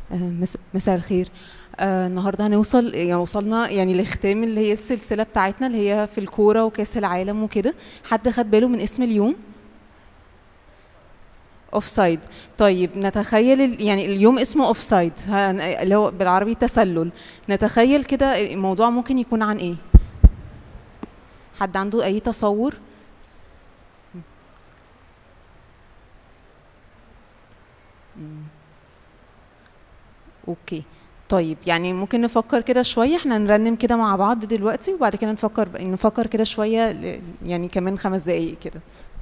آه، مس- مساء الخير آه، النهارده هنوصل يعني وصلنا يعني لختام اللي هي السلسله بتاعتنا اللي هي في الكوره وكاس العالم وكده حد خد باله من اسم اليوم اوف سايد طيب نتخيل ال- يعني اليوم اسمه اوف سايد اللي هو بالعربي تسلل نتخيل كده الموضوع ممكن يكون عن ايه حد عنده اي تصور مم. اوكي طيب يعني ممكن نفكر كده شوية احنا نرنم كده مع بعض دلوقتي وبعد كده نفكر نفكر كده شوية ل- يعني كمان خمس دقايق كده